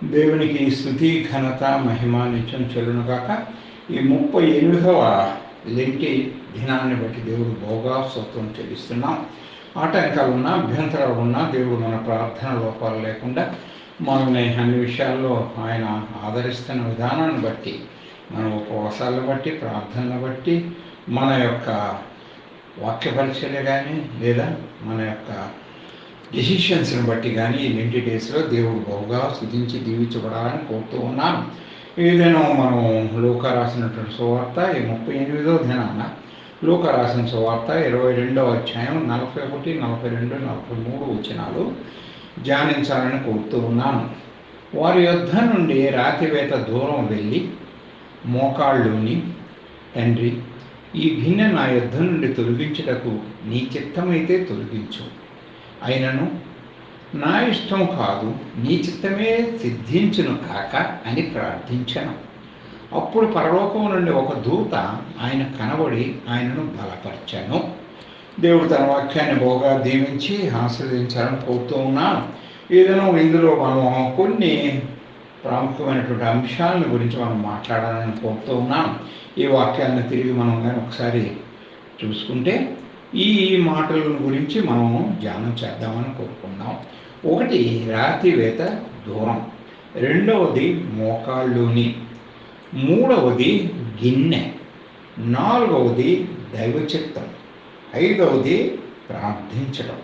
దేవునికి స్థుతి ఘనత మహిమ నిత్యం చెల్లును కాక ఈ ముప్పై ఎనిమిదవ లెంటి దినాన్ని బట్టి దేవుడు బోగా స్తోత్రం చెల్లిస్తున్నాం ఆటంకాలు ఉన్నా అభ్యంతరాలు ఉన్నా దేవుడు మన ప్రార్థన లోపాలు లేకుండా మనల్ని అన్ని విషయాల్లో ఆయన ఆదరిస్తున్న విధానాన్ని బట్టి మన ఉపవాసాలను బట్టి ప్రార్థనలు బట్టి మన యొక్క వాక్య పరిచర్య కానీ లేదా మన యొక్క డెసిషన్స్ని బట్టి కానీ ఈ నైంటీ డేస్లో దేవుడు బహుగా స్థుతించి దీవించబడాలని కోరుతూ ఉన్నాను ఏదైనా మనం లోక రాసినటువంటి సువార్త ఈ ముప్పై ఎనిమిదో దినాన లోక రాసిన సువార్త ఇరవై రెండవ అధ్యాయం నలభై ఒకటి నలభై రెండు నలభై మూడు వచనాలు ధ్యానించాలని కోరుతూ ఉన్నాను వారి యుద్ధ నుండి రాతివేత దూరం వెళ్ళి మోకాళ్ళుని తండ్రి ఈ గిన్నె నా యుద్ధ నుండి తొలగించుటకు నీ చిత్తమైతే తొలగించు అయినను నా ఇష్టం కాదు నీ చిత్తమే సిద్ధించును కాక అని ప్రార్థించను అప్పుడు పరలోకం నుండి ఒక దూత ఆయన కనబడి ఆయనను బలపరచాను దేవుడు తన వాక్యాన్ని బాగా దీవించి ఆస్వాదించాలని కోరుతూ ఉన్నాను ఏదైనా ఇందులో మనం కొన్ని ప్రాముఖ్యమైనటువంటి అంశాలను గురించి మనం మాట్లాడాలని కోరుతూ ఉన్నాం ఈ వాక్యాలను తిరిగి మనం కానీ ఒకసారి చూసుకుంటే ఈ మాటల గురించి మనం ధ్యానం చేద్దామని కోరుకున్నాం ఒకటి రాతివేత దూరం రెండవది మోకాళ్ళుని మూడవది గిన్నె నాలుగవది దైవ చిత్తం ఐదవది ప్రార్థించడం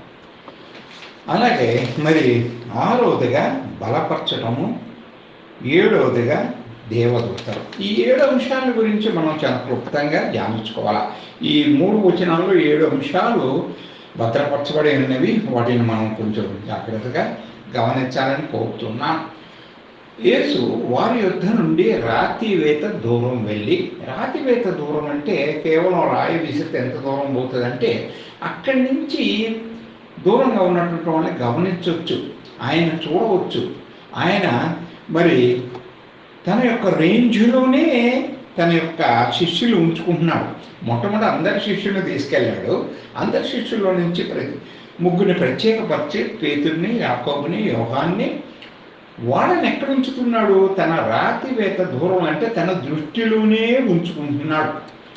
అలాగే మరి ఆరవదిగా బలపరచడము ఏడవదిగా దేవదూతలు ఈ ఏడు అంశాల గురించి మనం చాలా క్లుప్తంగా ధ్యానించుకోవాలి ఈ మూడు వచనాల్లో ఏడు అంశాలు భద్రపరచబడి ఉన్నవి వాటిని మనం కొంచెం జాగ్రత్తగా గమనించాలని కోరుతున్నాం యేసు వారి యుద్ధ నుండి రాతివేత దూరం వెళ్ళి రాతివేత దూరం అంటే కేవలం రాయి విసిరితే ఎంత దూరం పోతుందంటే అక్కడి నుంచి దూరంగా ఉన్నటువంటి వాళ్ళని గమనించవచ్చు ఆయన చూడవచ్చు ఆయన మరి తన యొక్క రేంజ్లోనే తన యొక్క శిష్యులు ఉంచుకుంటున్నాడు మొట్టమొదటి అందరి శిష్యులను తీసుకెళ్ళాడు అందరి శిష్యుల్లో నుంచి ప్రతి ముగ్గురిని ప్రత్యేకపరిచి పేతుడిని యాకోబుని యోహాన్ని వాళ్ళని ఎక్కడ ఉంచుకున్నాడు తన రాతివేత దూరం అంటే తన దృష్టిలోనే ఉంచుకుంటున్నాడు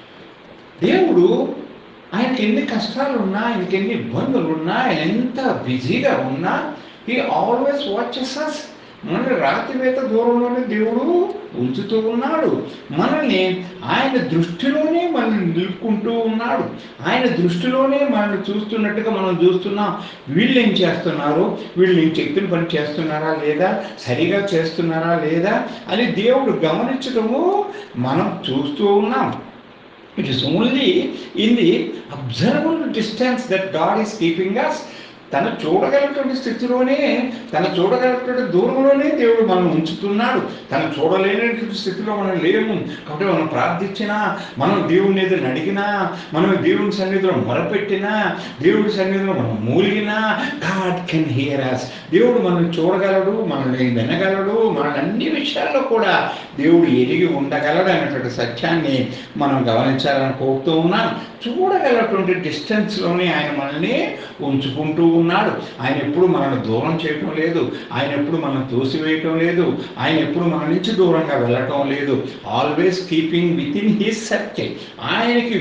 దేవుడు ఆయనకి ఎన్ని కష్టాలు ఉన్నా ఆయనకి ఎన్ని ఇబ్బందులు ఉన్నా ఆయన ఎంత బిజీగా ఉన్నా ఈ ఆల్వేస్ వాచెస్ అస్ మనల్ని రాతివేత దూరంలోనే దేవుడు ఉంచుతూ ఉన్నాడు మనల్ని ఆయన దృష్టిలోనే మనల్ని నిలుపుకుంటూ ఉన్నాడు ఆయన దృష్టిలోనే మనల్ని చూస్తున్నట్టుగా మనం చూస్తున్నాం వీళ్ళు ఏం చేస్తున్నారు వీళ్ళు నేను చెప్పిన పని చేస్తున్నారా లేదా సరిగా చేస్తున్నారా లేదా అని దేవుడు గమనించడము మనం చూస్తూ ఉన్నాం it is only in the observable distance that god is keeping us తన చూడగలటువంటి స్థితిలోనే తన చూడగలటువంటి దూరంలోనే దేవుడు మనం ఉంచుతున్నాడు తన చూడలేనటువంటి స్థితిలో మనం లేము కాబట్టి మనం ప్రార్థించినా మనం దేవుని ఏదైనా అడిగినా మనం దేవుని సన్నిధిలో మొరపెట్టినా దేవుడి సన్నిధిలో మనం మూలిగినా గాడ్ కెన్ హియర్ అస్ దేవుడు మనల్ని చూడగలడు మనల్ని వినగలడు మనల్ని అన్ని విషయాల్లో కూడా దేవుడు ఎరిగి ఉండగలడు అనేటువంటి సత్యాన్ని మనం గమనించాలని కోరుతూ ఉన్నాం చూడగలటువంటి డిస్టెన్స్లోనే ఆయన మనల్ని ఉంచుకుంటూ ఉన్నాడు ఆయన ఎప్పుడు మనల్ని దూరం చేయటం లేదు ఆయన ఎప్పుడు మనం తోసివేయటం లేదు ఆయన ఎప్పుడు మన నుంచి దూరంగా వెళ్ళటం లేదు always keeping within his circle ఆయనకి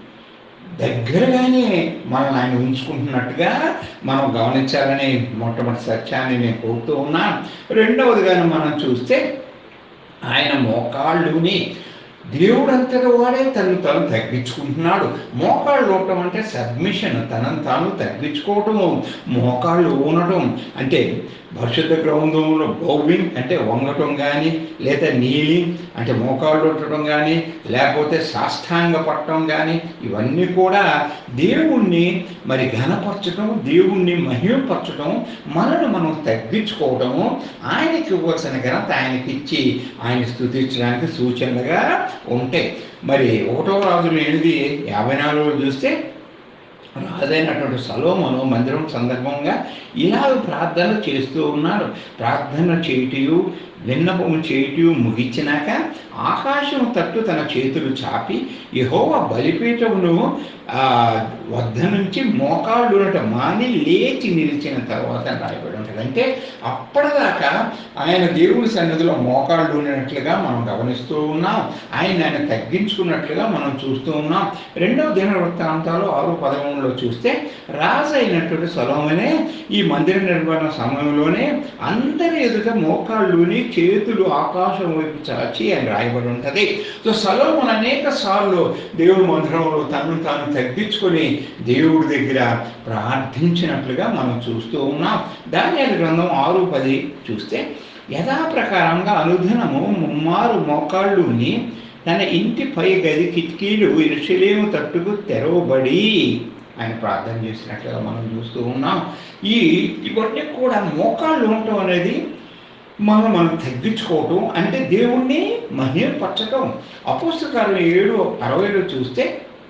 దగ్గరగానే మనల్ని ఆయన ఉంచుకుంటున్నట్టుగా మనం గమనించాలని మొట్టమొదటి సత్యాన్ని నేను కోరుతూ ఉన్నాను రెండవదిగా మనం చూస్తే ఆయన మోకాళ్ళుని దేవుడు అంతటి వాడే తను తను తగ్గించుకుంటున్నాడు మోకాళ్ళు ఉండటం అంటే సబ్మిషన్ తనను తాను తగ్గించుకోవటము మోకాళ్ళు ఊనటం అంటే పరిశుద్ధ గ్రంథంలో బౌవింగ్ అంటే వంగటం కానీ లేదా నీలింగ్ అంటే మోకాళ్ళు ఉండటం కానీ లేకపోతే సాష్టాంగ పట్టడం కానీ ఇవన్నీ కూడా దేవుణ్ణి మరి ఘనపరచడం దేవుణ్ణి మహిమపరచడం మనను మనం తగ్గించుకోవడము ఆయనకి ఇవ్వాల్సిన ఘనత ఆయనకి ఇచ్చి ఆయన స్థుతించడానికి సూచనలుగా ఉంటాయి మరి ఒకటో రాజులు ఎనిమిది యాభై నాలుగులో చూస్తే రాజైనటువంటి సలోమను మందిరం సందర్భంగా ఇలా ప్రార్థన చేస్తూ ఉన్నారు ప్రార్థన చేయటయు విన్నపము చేయుట ముగించినాక ఆకాశం తట్టు తన చేతులు చాపి యహోవ బలిపీఠమును ఆ, వద్ద నుంచి మోకాళ్ళునట మాని లేచి నిలిచిన తర్వాత అని రాయబడి ఉంటుంది అంటే అప్పటిదాకా ఆయన దేవుని సన్నిధిలో మోకాళ్ళు ఉన్నట్లుగా మనం గమనిస్తూ ఉన్నాం ఆయన ఆయన తగ్గించుకున్నట్లుగా మనం చూస్తూ ఉన్నాం రెండవ దిన వృత్తాంతాలు ఆరు పదమూడులో చూస్తే రాజు అయినటువంటి సొలొమోనే ఈ మందిర నిర్మాణ సమయంలోనే అందరి ఎదుట మోకాళ్ళుని చేతులు ఆకాశం వైపు చాచి అని రాయబడి ఉంటుంది సో సలోమన్ అనేక సార్లు దేవుని మందిరంలో తను తాను తగ్గించుకొని దేవుడి దగ్గర ప్రార్థించినట్లుగా మనం చూస్తూ ఉన్నాం దాని గ్రంథం ఆరు పది చూస్తే యథాప్రకారంగా అనుదినము ముమ్మారు మోకాళ్ళుని తన ఇంటి పై గది కిటికీలు ఇరుషలేము తట్టుకు తెరవబడి ఆయన ప్రార్థన చేసినట్లుగా మనం చూస్తూ ఉన్నాం ఈ ఇవన్నీ కూడా మోకాళ్ళు ఉండటం అనేది మనం మనం తగ్గించుకోవటం అంటే దేవుణ్ణి మహిమపరచటం అపుస్తకాలు ఏడు అరవైలో చూస్తే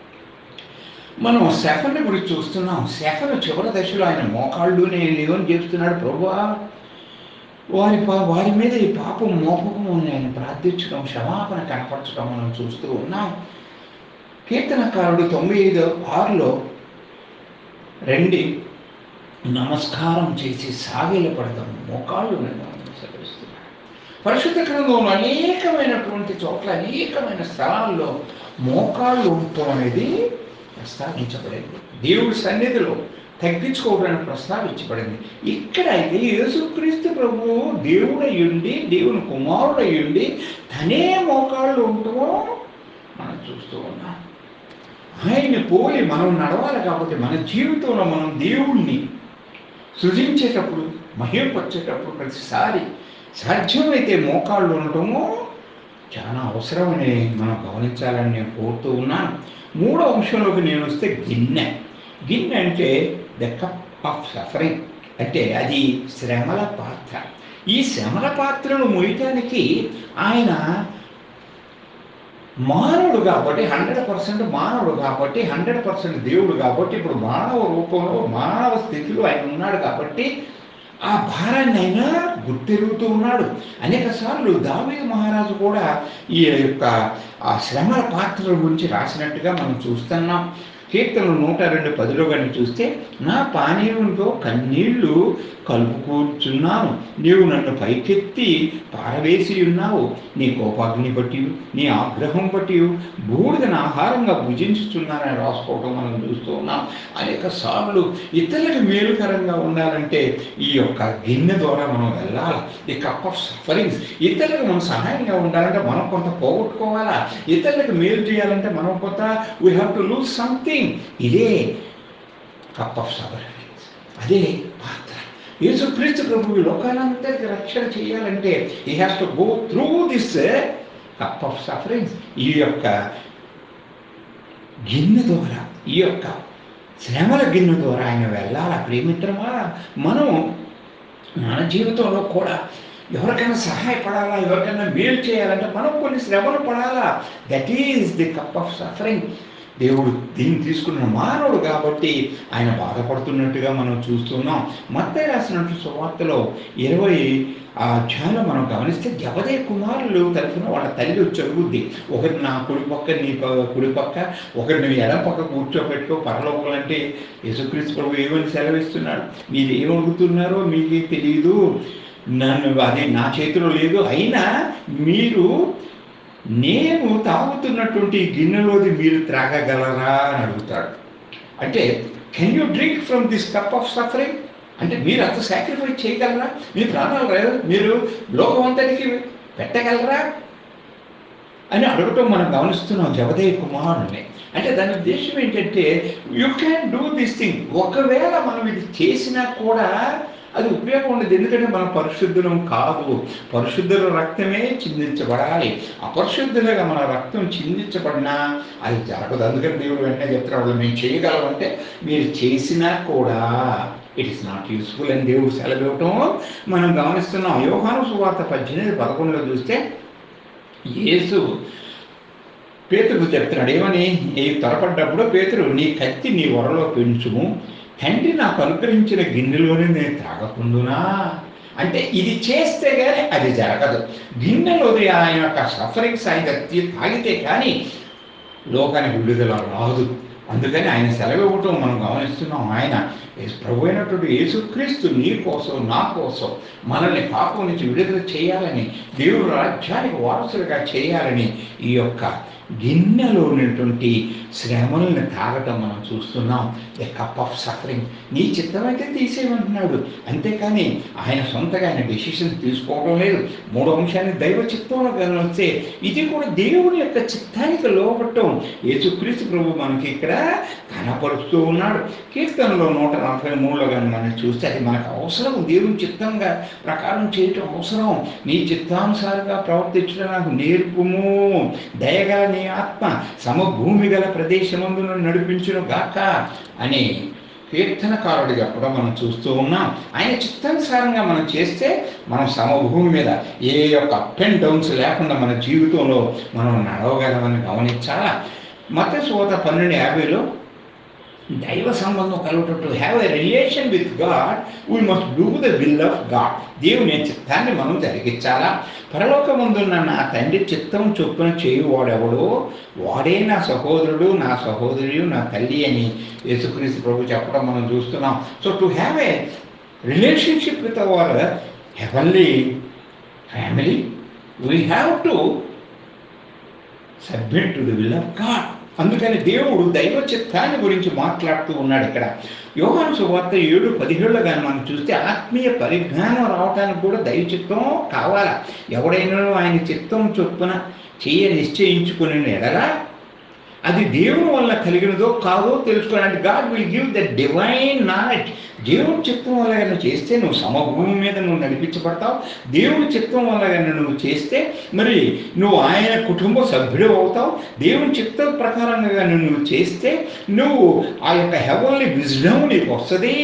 మనం శఫని గురించి చూస్తున్నాం శఫను చివరి దశలో ఆయన మోకాళ్ళునే లేవని చెప్తున్నాడు ప్రభువా వారి పా వారి మీద ఈ పాపం మోపకము ఆయన ప్రార్థించడం క్షమాపణ కనపరచడం మనం చూస్తూ ఉన్నాం కీర్తనకారుడు తొంభై ఐదు ఆరులో రండి నమస్కారం చేసి సాగిల పడదాం మోకాళ్ళు సెలవిస్తున్నాడు పరిశుద్ధ గ్రంథంలో అనేకమైనటువంటి చోట్ల అనేకమైన స్థలాల్లో మోకాళ్ళు ఉండటం అనేది ప్రస్తావించబడింది దేవుడి సన్నిధిలో తగ్గించుకోవడానికి ప్రస్తావించబడింది ఇక్కడ అయితే యేసుక్రీస్తు ప్రభువు దేవుడయ్యుండి దేవుని కుమారుడయ్యుండి తనే మోకాళ్ళు ఉండటమో మనం చూస్తూ ఉన్నాం ఆయన్ని పోలి మనం నడవాలి కాబట్టి మన జీవితంలో మనం దేవుణ్ణి సృజించేటప్పుడు మహిమపరిచేటప్పుడు ప్రతిసారి సాధ్యమైతే మోకాళ్ళు ఉండటము చాలా అవసరమని మనం గమనించాలని నేను కోరుతూ ఉన్నాను మూడో అంశంలోకి నేను వస్తే గిన్నె గిన్నె అంటే ద కప్ ఆఫ్ సఫరింగ్ అంటే అది శ్రమల పాత్ర ఈ శ్రమల పాత్రను మోయటానికి ఆయన మానవుడు కాబట్టి హండ్రెడ్ పర్సెంట్ మానవుడు కాబట్టి హండ్రెడ్ పర్సెంట్ దేవుడు కాబట్టి ఇప్పుడు మానవ రూపంలో మానవ స్థితిలో ఆయన ఉన్నాడు కాబట్టి ఆ భారాన్ని అయినా గుర్తెరుగుతూ ఉన్నాడు అనేక సార్లు దావీదు మహారాజు కూడా ఈ యొక్క ఆ శ్రమల పాత్రల గురించి రాసినట్టుగా మనం చూస్తున్నాం కీర్తనలు నూట రెండు పదిలో కానీ చూస్తే నా పానీయంతో కన్నీళ్లు కలుపుకూర్చున్నాను నీవు నన్ను పైకెత్తి పారవేసి ఉన్నావు నీ కోపాగ్ని బట్టి నీ ఆగ్రహం బట్టి బూడిదను ఆహారంగా భుజించుతున్నానని రాసుకోవటం మనం చూస్తూ ఉన్నాం అనేక సార్లు ఇతరులకు మేలుకరంగా ఉండాలంటే ఈ యొక్క గిన్నె ద్వారా మనం వెళ్ళాలి ఈ కప్ ఆఫ్ సఫరింగ్స్ ఇతరులకు మనం సహాయంగా ఉండాలంటే మనం కొంత పోగొట్టుకోవాలా ఇతరులకు మేలు చేయాలంటే మనం కొంత we have to lose something ఇదే కప్ ఆఫ్ సఫరింగ్స్ అదే పాత్ర యేసుక్రీస్తు ప్రభు ఈ లోకాలందరికీ రక్షణ చేయాలంటే ఈ has to go through this cup of sufferings ఈ యొక్క గిన్నె ద్వారా ఈ యొక్క శ్రమల గిన్నె ద్వారా ఆయన వెళ్ళాలా ప్రేమిత్రమా మనం మన జీవితంలో కూడా ఎవరికైనా సహాయపడాలా ఎవరికైనా మేలు చేయాలంటే మనం కొన్ని శ్రమలు పడాలా that is the cup of suffering దేవుడు దీన్ని తీసుకున్న మానవుడు కాబట్టి ఆయన బాధపడుతున్నట్టుగా మనం చూస్తున్నాం మత్తయి రాసినట్టు సువార్తలో ఇరవై ఆ అధ్యాయంలో మనం గమనిస్తే జబదే కుమారులు తరఫున వాళ్ళ తల్లి వచ్చి అడుగుద్ది ఒకరి నా కుడి పక్క నీ ప- కుడి పక్క ఒకరిని నీ ఎడం పక్క కూర్చోబెట్టుకో పరలోకం అంటే యేసుక్రీస్తు ప్రభు ఏమని సెలవిస్తున్నాడు మీరు ఏం అడుగుతున్నారో మీకే తెలియదు నన్ను అది నా చేతిలో లేదు అయినా మీరు నేను తాగుతున్నటువంటి ఈ గిన్నెలోది మీరు త్రాగగలరా అని అడుగుతాడు అంటే can you drink from this cup of suffering అంటే మీరు అంత సాక్రిఫైస్ చేయగలరా మీ ప్రాణాలు రా- మీరు లోకం అంతటికి పెట్టగలరా అని అడగటం మనం గమనిస్తున్నాం జగదేవ్ కుమారుని అంటే దాని ఉద్దేశం ఏంటంటే you can do this thing ఒకవేళ మనం ఇది చేసినా కూడా అది ఉపయోగం ఉండదు ఎందుకంటే మనం పరిశుద్ధులం కాదు పరిశుద్ధుల రక్తమే చిందించబడాలి అపరిశుద్ధులుగా మన రక్తం చిందించబడినా అది జరగదు అందుకని దేవుడు వెంటనే చెప్తున్నాడు "వాళ్ళు మేము చేయగలమంటే మీరు చేసినా కూడా ఇట్ ఇస్ నాట్ యూస్ఫుల్ అని దేవుడు సెలవివ్వటం మనం గమనిస్తున్నాం యోహాను సువార్త పద్దెనిమిది పదకొండులో చూస్తే యేసు పేతురు చెప్తున్నాడు ఏమని ఈ త్వరపడ్డప్పుడు పేతురు నీ కత్తి నీ వరలో పెంచుము తండ్రి నాకు అనుగ్రహించిన గిన్నెలోనే నేను త్రాగకుండునా అంటే ఇది చేస్తే కానీ అది జరగదు గిన్నెలోది ఆయన యొక్క సఫరింగ్స్ ఆయన తీ- తాగితే కానీ లోకానికి విడుదల రాదు అందుకని ఆయన సెలవు ఇవ్వటం మనం గమనిస్తున్నాం ఆయన యేసు- ప్రభు అయినటువంటి యేసుక్రీస్తు నీ కోసం నా కోసం మనల్ని పాపం నుంచి విడుదల చేయాలని దేవుడు రాజ్యానికి వారసులుగా చేయాలని ఈ యొక్క గిన్నెలో ఉన్నటువంటి శ్రమలను తాగటం మనం చూస్తున్నాం ద కప్ ఆఫ్ సఫరింగ్ నీ చిత్తమైతే తీసేయమంటున్నాడు అంతేకాని ఆయన సొంతగా ఆయన డెసిషన్ తీసుకోవడం లేదు మూడో అంశాన్ని దైవ చిత్తంలో గమనిస్తే ఇది కూడా దేవుని యొక్క చిత్తానికి లోపట్టం యేసుక్రీస్తు ప్రభు మనకి ఇక్కడ కనపరుస్తూ ఉన్నాడు కీర్తనలో నూట నలభై మూడులో కానీ మనం చూస్తే అది మనకు అవసరం దేవుని చిత్తంగా ప్రకారం చేయటం అవసరం నీ చిత్తానుసారంగా ప్రవర్తించడం నాకు నేర్పుము దయగల నీ ఆత్మ సమభూమి గల ప్రదేశమందును నడిపించును గాక అని కీర్తనకారుడిగా కూడా మనం చూస్తూ ఉన్నాం ఆయన చిత్తానుసారంగా మనం చేస్తే మనం సమభూమి మీద ఏ యొక్క అప్ అండ్ డౌన్స్ లేకుండా మన జీవితంలో మనం నడవగలమని గమనించాలా మత సోత పన్నెండు యాభైలో దైవ సంబంధం కలుగుటట్టు have a relation with God we must do the will of God దేవుని చిత్తాన్ని మనం జరిగించాలా పరలోకముందున్న నా తండ్రి చిత్తం చొప్పున చేయువాడెవడో వాడే నా సహోదరుడు నా సహోదరి నా తల్లి అని యేసుక్రీస్తు ప్రభు చెప్పడం మనం చూస్తున్నాం so to have a relationship with our heavenly family we have to submit to the will of God అందుకని దేవుడు దైవ చిత్తాన్ని గురించి మాట్లాడుతూ ఉన్నాడు ఇక్కడ యోహాను సువార్త ఏడు పదిహేడులో కానీ మనం చూస్తే ఆత్మీయ పరిజ్ఞానం రావడానికి కూడా దైవ చిత్తం కావాలా ఎవడైనా ఆయన చిత్తం చొప్పున చేయ నిశ్చయించుకుని ఎడలా అది దేవుని వల్ల కలిగినదో కాదో తెలుసుకోవాలంటే God will give the divine knowledge దేవుడి చిత్తం వల్ల కనుక చేస్తే నువ్వు సమభూమి మీద నువ్వు నడిపించబడతావు దేవుడి చిత్తం వల్ల కనుక నువ్వు చేస్తే మరి నువ్వు ఆయన కుటుంబ సభ్యుడు అవుతావు దేవుని చిత్తం ప్రకారంగా కనుక నువ్వు చేస్తే నువ్వు ఆ యొక్క హెవెన్లీ విజ్డమ్ నీకు వస్తుంది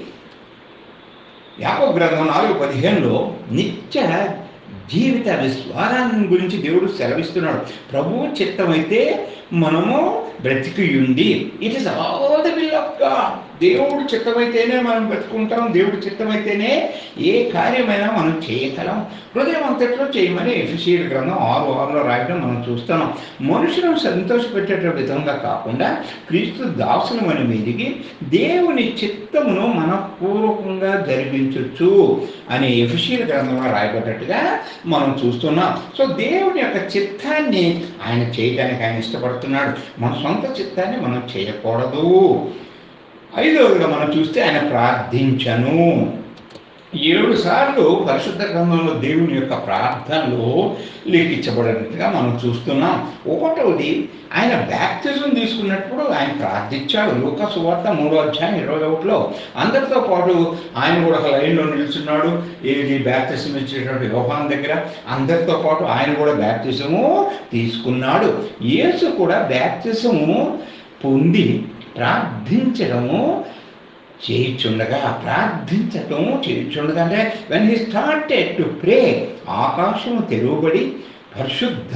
యాకో గ్రంథం నాలుగు పదిహేనులో నిత్య జీవిత విశ్వాసాన్ని గురించి దేవుడు సెలవిస్తున్నాడు ప్రభువు చిత్తమైతే మనము బ్రతికి ఉండి it is all the will of God దేవుడు చిత్తమైతేనే మనం బ్రతుకుంటాం దేవుడు చిత్తమైతేనే ఏ కార్యమైనా మనం చేయగలం హృదయం అంతట్లో చేయమని ఎఫిషియల్ గ్రంథం ఆరు ఆరులో రాయడం మనం చూస్తున్నాం మనుషులను సంతోషపెట్టే విధంగా కాకుండా క్రీస్తు దాసులమని మెరిగి దేవుని చిత్తమును మనపూర్వకంగా జరిపించవచ్చు అని ఎఫిషియల్ గ్రంథంలో రాయబడ్డట్టుగా మనం చూస్తున్నాం సో దేవుని యొక్క చిత్తాన్ని ఆయన చేయడానికి ఆయన ఇష్టపడుతున్నాడు మన సొంత చిత్తాన్ని మనం చేయకూడదు ఐదవదిగా మనం చూస్తే ఆయన ప్రార్థించను ఏడు సార్లు పరిశుద్ధ గ్రంథంలో దేవుని యొక్క ప్రార్థనలు లిఖించబడినట్టుగా మనం చూస్తున్నాం ఒకటవది ఆయన బ్యాప్తిజం తీసుకున్నప్పుడు ఆయన ప్రార్థించాడు లూకా సువార్త మూడో అధ్యాయం ఇరవై ఒకటిలో అందరితో పాటు ఆయన కూడా ఒక లైన్లో నిల్చున్నాడు ఏది బ్యాప్తిజం ఇచ్చేటువంటి యోహాన్ దగ్గర అందరితో పాటు ఆయన కూడా బ్యాప్తిజము తీసుకున్నాడు యేసు కూడా బ్యాప్తిజము పొంది ప్రార్థించడము చేయుచుండగా ప్రార్థించటం చేయుచుండగా అంటే when he started to pray ఆకాశము తెరువబడి పరిశుద్ధ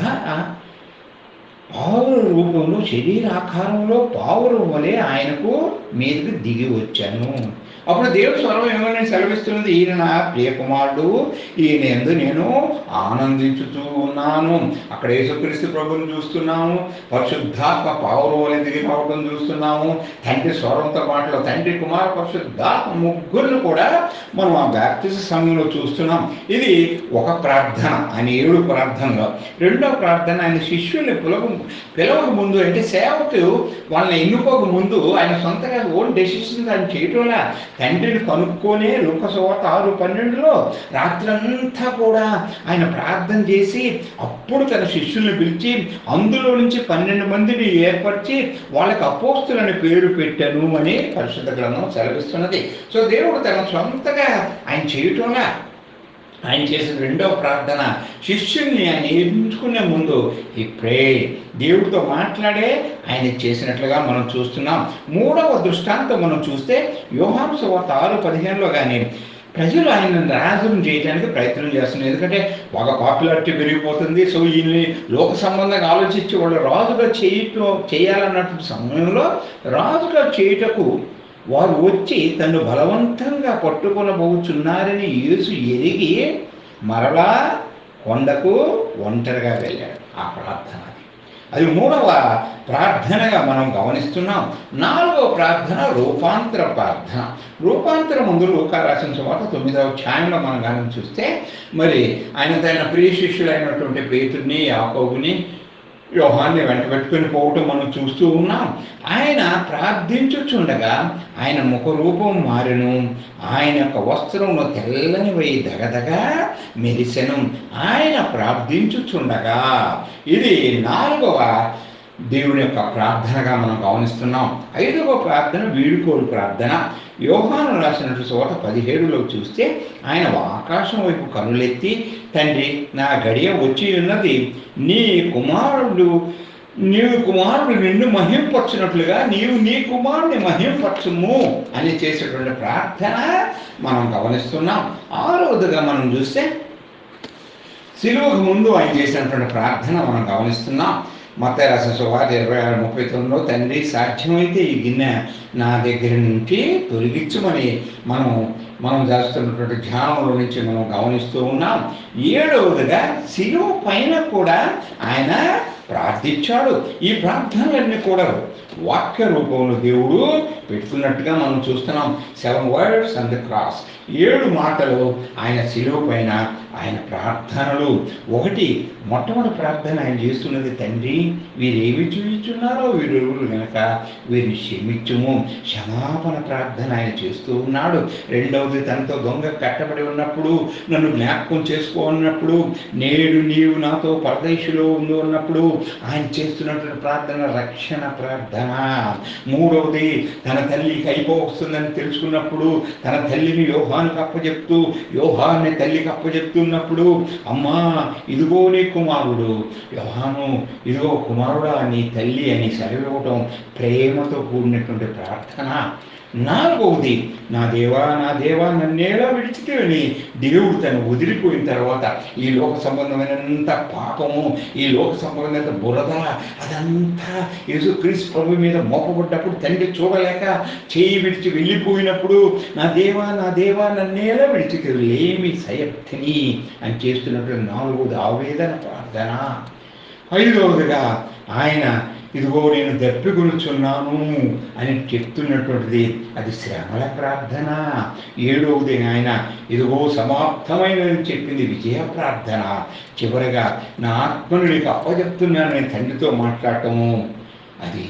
పావుర రూపంలో శరీరాకారంలో పావుర వలె ఆయనకు మీదకి దిగి వచ్చాను అప్పుడు దేవుడు స్వరం ఏమని సెలవిస్తున్నది ఈయన నా ప్రియకుమారుడు ఈయన ఎందు నేను ఆనందించుతూ ఉన్నాను అక్కడ యేసుక్రీస్తు ప్రభుని చూస్తున్నాము పరిశుద్ధాత్మ పావురు వలె దిగి రావడం చూస్తున్నాము తండ్రి స్వరంతో పాటలో తండ్రి కుమార పరిశుద్ధాత్మ ముగ్గురిని కూడా మనం ఆ బ్యాప్తిజ సమయంలో చూస్తున్నాం ఇది ఒక ప్రార్థన ఆయన ఏడు ప్రార్థనలో రెండో ప్రార్థన ఆయన శిష్యుల్ని పిలవ పిలవక ముందు అంటే సేవకు వాళ్ళని ఎన్నుకోక ముందు ఆయన సొంతగా ఓన్ డెసిషన్స్ ఆయన చేయటంలా తండ్రిని కనుక్కొనే లోకసోత ఆరు పన్నెండులో రాత్రంతా కూడా ఆయన ప్రార్థన చేసి అప్పుడు తన శిష్యుల్ని పిలిచి అందులో నుంచి పన్నెండు మందిని ఏర్పరిచి వాళ్ళకి అపోస్తులని పేరు పెట్టాను అని పరిశుద్ధ గ్రంథం సెలవిస్తున్నది సో దేవుడు తన సొంతగా ఆయన చేయటంలా ఆయన చేసిన రెండవ ప్రార్థన శిష్యుల్ని ఆయన ఎంచుకునే ముందు ఈ ప్రే దేవుడితో మాట్లాడే ఆయన చేసినట్లుగా మనం చూస్తున్నాం మూడవ దృష్టాంతం మనం చూస్తే యోహాను సువార్త ఆరు పదిహేనులో కానీ ప్రజలు ఆయన రాజును చేయడానికి ప్రయత్నం చేస్తున్నారు ఎందుకంటే బాగా పాపులారిటీ పెరిగిపోతుంది సో ఈయన్ని లోక సంబంధంగా ఆలోచించి వాళ్ళు రాజుగా చేయటం చేయాలన్నటువంటి సమయంలో రాజుగా చేయుటకు వారు వచ్చి తను బలవంతంగా పట్టుకొనబోచున్నారని యేసు ఎరిగి మరలా కొండకు ఒంటరిగా వెళ్ళాడు ఆ ప్రార్థన అది. అది మూడవ ప్రార్థనగా మనం గమనిస్తున్నాం నాలుగవ ప్రార్థన రూపాంతర ప్రార్థన రూపాంతర ముందు లోకా రాసిన తర్వాత తొమ్మిదవ ఛాయంలో మనం కానీ చూస్తే మరి ఆయన తన ప్రియ శిష్యులైనటువంటి పేతుడిని యాకోబుని యోహాన్ని వెంట పెట్టుకుని పోవటం మనం చూస్తూ ఉన్నాం ఆయన ప్రార్థించుచుండగా ఆయన ముఖరూపం మారెను ఆయన యొక్క వస్త్రమును తెల్లని వై దగదగా మెరిసెను ఆయన ప్రార్థించుచుండగా ఇది నాలుగవ దేవుని యొక్క ప్రార్థనగా మనం గమనిస్తున్నాం ఐదవ ప్రార్థన వీడుకోలు ప్రార్థన యోహాను రాసినట్టు చోట పదిహేడులో చూస్తే ఆయన ఆకాశం వైపు కనులెత్తి తండ్రి నా గడియ వచ్చి ఉన్నది నీ కుమారుడు నీవు కుమారుడు నిన్ను మహింపరచినట్లుగా నీవు నీ కుమారుని మహింపరచుము అని చేసేటువంటి ప్రార్థన మనం గమనిస్తున్నాం ఆరోదుగా మనం చూస్తే సిలువకు ముందు ఆయన చేసినటువంటి ప్రార్థన మనం గమనిస్తున్నాం మత రాసిన సువార్త ఇరవై ఆరు ముప్పై తొమ్మిదిలో తండ్రి సాధ్యమైతే ఈ గిన్నె నా దగ్గర నుంచి తొలగించమని మనం మనం చేస్తున్నటువంటి ధ్యానంలో నుంచి మనం గమనిస్తూ ఉన్నాం ఏడవదిగా శిలువ పైన కూడా ఆయన ప్రార్థించాడు ఈ ప్రార్థనలన్నీ కూడా వాక్య రూపంలో దేవుడు పెట్టుకున్నట్టుగా మనం చూస్తున్నాం సెవెన్ వర్డ్స్ అండ్ క్రాస్ ఏడు మాటలు ఆయన శిలువ పైన ఆయన ప్రార్థనలు ఒకటి మొట్టమొదటి ప్రార్థన ఆయన చేస్తున్నది తండ్రి వీరేమి చూపించున్నారో వీరెవరు గనక వీరిని క్షమించుము క్షమాపణ ప్రార్థన ఆయన చేస్తూ ఉన్నాడు రెండవది తనతో దొంగ కట్టబడి ఉన్నప్పుడు నన్ను జ్ఞాపకం చేసుకో అన్నప్పుడు నేడు నీవు నాతో పరదేశులో ఉండు అన్నప్పుడు ఆయన చేస్తున్నటువంటి ప్రార్థన రక్షణ ప్రార్థన మూడవది తన తల్లికి అయిపోవస్తుందని తెలుసుకున్నప్పుడు తన తల్లిని యోహానికి అప్పచెప్తూ యోహాన్ని తల్లికి అప్పచెప్తున్నప్పుడు అమ్మా ఇదిగో నీ కుమారుడు యోహాను ఇదిగో కుమారుడా నీ తల్లి అని సెలవివ్వటం ప్రేమతో కూడినటువంటి ప్రార్థన నాలుగవది నా దేవా నా దేవా నన్నేలా విడిచితేని దేవుడు తను వదిలిపోయిన తర్వాత ఈ లోక సంబంధమైనంత పాపము ఈ లోక సంబంధమైన బురద అదంతా యేసుక్రీస్తు ప్రభు మీద మోపబడ్డప్పుడు తండ్రి చూడలేక చేయి విడిచి వెళ్ళిపోయినప్పుడు నా దేవా నా దేవా నన్నేలా విడిచితే లేమి సయప్తిని అని చేస్తున్నటువంటి నాలుగవది ఆవేదన ప్రార్థన ఐదవదిగా ఆయన ఇదిగో నేను దప్పికొనుచున్నాను అని చెప్తున్నటువంటిది అది శ్రమల ప్రార్థన ఏడవది ఆయన ఇదిగో సమాప్తమైనదని చెప్పింది విజయ ప్రార్థన చివరగా నా ఆత్మను నీకు అప్పచెప్తున్నాను నేను తండ్రితో మాట్లాడటము అది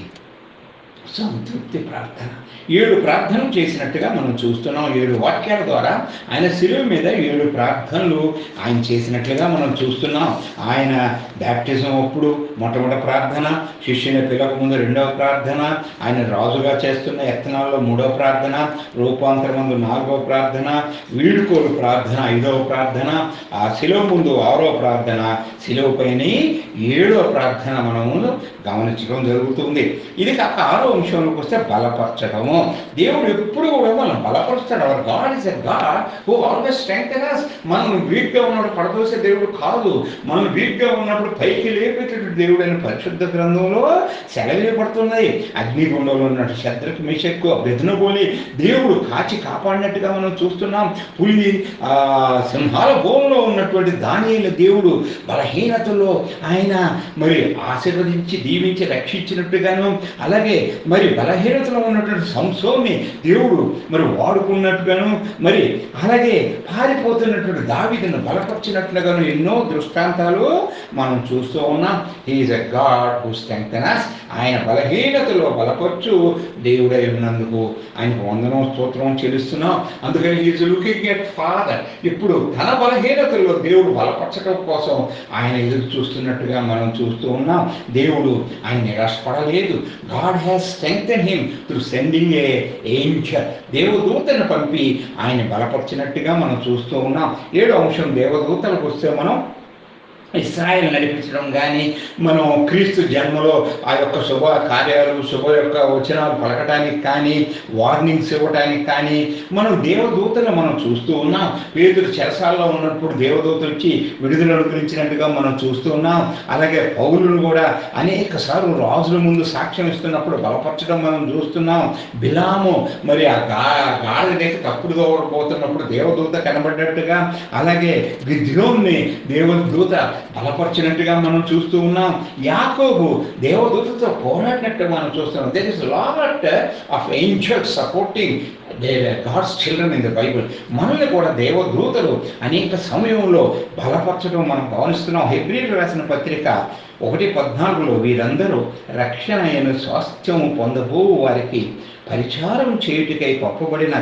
సంతృప్తి ప్రార్థన ఏడు ప్రార్థనలు చేసినట్టుగా మనం చూస్తున్నాం ఏడు వాక్యాల ద్వారా ఆయన శిలువ మీద ఏడు ప్రార్థనలు ఆయన చేసినట్లుగా మనం చూస్తున్నాం ఆయన బ్యాప్టిజం అప్పుడు మొట్టమొదటి ప్రార్థన శిష్యుని పిల్లక ముందు రెండవ ప్రార్థన ఆయన రాజుగా చేస్తున్న యత్నాల్లో మూడవ ప్రార్థన రూపాంతరం ముందు నాలుగవ ప్రార్థన వీడుకోలు ప్రార్థన ఐదవ ప్రార్థన ఆ శిలువ ముందు ఆరో ప్రార్థన శిలువపైన ఏడవ ప్రార్థన మనము గమనించడం జరుగుతుంది ఇది కాక ఆరో అంశంలోకి వస్తే బలపరచడము దేవుడు ఎప్పుడు కూడా మనం బలపరుస్తాడు our God is a God who always strength us మనం వీక్గా ఉన్నప్పుడు పడదోసే దేవుడు కాదు మనం వీక్గా ఉన్నప్పుడు పైకి లేపేటటువంటి దేవుడు అని పరిశుద్ధ గ్రంథంలో సెలవేయబడుతున్నాయి అగ్నిగుండంలో ఉన్నట్టు శత్రుకు మిషక్కు బెదనగోని దేవుడు కాచి కాపాడినట్టుగా మనం చూస్తున్నాం పులి ఆ సింహాల భూమిలో ఉన్నటువంటి దానియల దేవుడు బలహీనతలో ఆయన మరి ఆశీర్వదించి దీవించి రక్షించినట్టుగాను అలాగే మరి బలహీనతలో ఉన్నటువంటి సంసోని దేవుడు మరి వాడుకున్నట్టుగాను మరి అలాగే పారిపోతున్నటువంటి దావిదను బలపరిచినట్లుగాను ఎన్నో దృష్టాంతాలు మనం చూస్తూ ఉన్నాం is a God who strengthens ఆయన బలహీనతలో బలపరచు దేవుడై ఉన్నందుకు ఆయనకు వందనం స్తోత్రం చెల్లిస్తున్నాం అందుకని ఈజ్ లుకింగ్ ఎట్ ఫాదర్ ఇప్పుడు తన బలహీనతలో దేవుడు బలపరచడం కోసం ఆయన ఎదురు చూస్తున్నట్టుగా మనం చూస్తూ ఉన్నాం దేవుడు ఆయన నిరాశపడలేదు God has strength him through sending a angel దేవదూతను పంపి ఆయన బలపరిచినట్టుగా మనం చూస్తూ ఉన్నాం ఏడో అంశం దేవదూతలకు వస్తే మనం ఇస్రాయల్ నడిపించడం కానీ మనం క్రీస్తు జన్మలో ఆ యొక్క శుభ కార్యాలు శుభ యొక్క వచనాలు పలకటానికి కానీ వార్నింగ్స్ ఇవ్వటానికి కానీ మనం దేవదూతలు మనం చూస్తూ ఉన్నాం పేదలు చెరసాల్లో ఉన్నప్పుడు దేవదూత వచ్చి విడుదల అనుగ్రహించినట్టుగా మనం చూస్తూ ఉన్నాం అలాగే పౌరులను కూడా అనేక సార్లు రాజుల ముందు సాక్ష్యం ఇస్తున్నప్పుడు బలపరచడం మనం చూస్తున్నాం బిలాము మరి ఆ గా గాడిదైతే తప్పుడు దోవడపోతున్నప్పుడు దేవదూత కనబడ్డట్టుగా అలాగే గిద్యోన్ని దేవదూత బలపరిచినట్టుగా మనం చూస్తూ ఉన్నాం యాకోబు దేవదూతతో పోరాడినట్టు మనం చూస్తున్నాం there is lot of angel supporting God's children in the Bible మనల్ని కూడా దేవదూతలు అనేక సమయంలో బలపరచడం మనం గమనిస్తున్నాం హెబ్రిల్ రాసిన పత్రిక ఒకటి పద్నాలుగులో వీరందరూ రక్షణ అయిన స్వాస్థ్యము పొందబో వారికి పరిచారం చేయుటికై పంపబడిన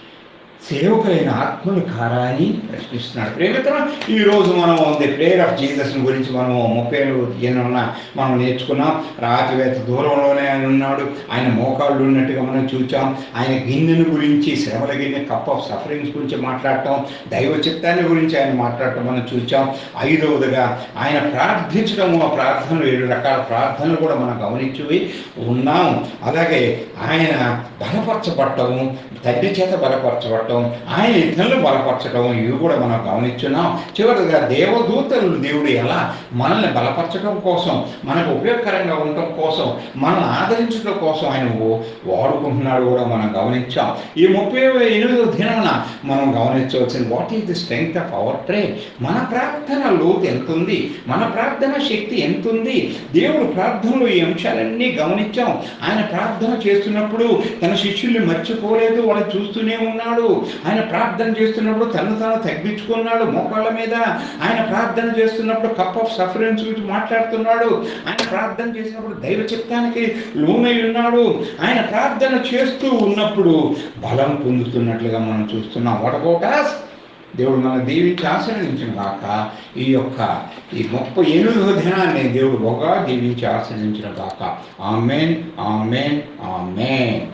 సేవకులైన ఆత్మలు కారా అని ప్రశ్నిస్తున్నాడు ప్రేమిత్రం ఈరోజు మనం ది ప్రేయర్ ఆఫ్ జీసస్ గురించి మనం ముప్పై దిన మనం నేర్చుకున్నాం రాతివేత దూరంలోనే ఆయన ఉన్నాడు ఆయన మోకాళ్ళు ఉన్నట్టుగా మనం చూచాం ఆయన గిన్నెను గురించి శ్రమల గిన్నె కప్ ఆఫ్ సఫరింగ్స్ గురించి మాట్లాడటం దైవ చిత్తాన్ని గురించి ఆయన మాట్లాడటం మనం చూచాం ఐదవదిగా ఆయన ప్రార్థించడము ఆ ప్రార్థనలు ఏడు రకాల ప్రార్థనలు కూడా మనం గమనించి ఉన్నాం అలాగే ఆయన బలపరచబడటము తండ్రి చేత బలపరచబడటం ఆయన ఇతరులు బలపరచడం ఇవి కూడా మనం గమనించున్నాం చివరిగా దేవదూతలు దేవుడు ఎలా మనల్ని బలపరచడం కోసం మనకు ఉపయోగకరంగా ఉండటం కోసం మనల్ని ఆదరించడం కోసం ఆయన ఓ- వాడుకుంటున్నాడు కూడా మనం గమనించాం ఈ ముప్పై ఎనిమిదో దినమున మనం గమనించవలసింది what is the strength of our pray మన ప్రార్థన లోతు ఎంత ఉంది మన ప్రార్థన శక్తి ఎంత ఉంది దేవుడు ప్రార్థనలో ఈ అంశాలన్నీ గమనించాం ఆయన ప్రార్థన చేస్తున్నప్పుడు తన శిష్యుల్ని మర్చిపోలేదు వాళ్ళు చూస్తూనే ఉన్నాడు ఆయన ప్రార్థన చేస్తున్నప్పుడు తను తాను తగ్గించుకున్నాడు మోకాళ్ళ మీద ఆయన ప్రార్థన చేస్తున్నప్పుడు కప్ ఆఫ్ సఫరెన్స్ గురించి మాట్లాడుతున్నాడు ఆయన ప్రార్థన చేసినప్పుడు దైవ చిత్తానికి లోనై ఉన్నాడు ఆయన ప్రార్థన చేస్తూ ఉన్నప్పుడు బలం పొందుతున్నట్లుగా మనం చూస్తున్నాం వడకోటాస్ దేవుడు మన దీవించి ఆశీర్వదించిన కాక ఈ యొక్క ఈ ముప్పై ఎనిమిదవ దినాన్ని దేవుడు బహుగా దీవించి ఆశీర్వదించిన కాక ఆమెన్ ఆమెన్ ఆమెన్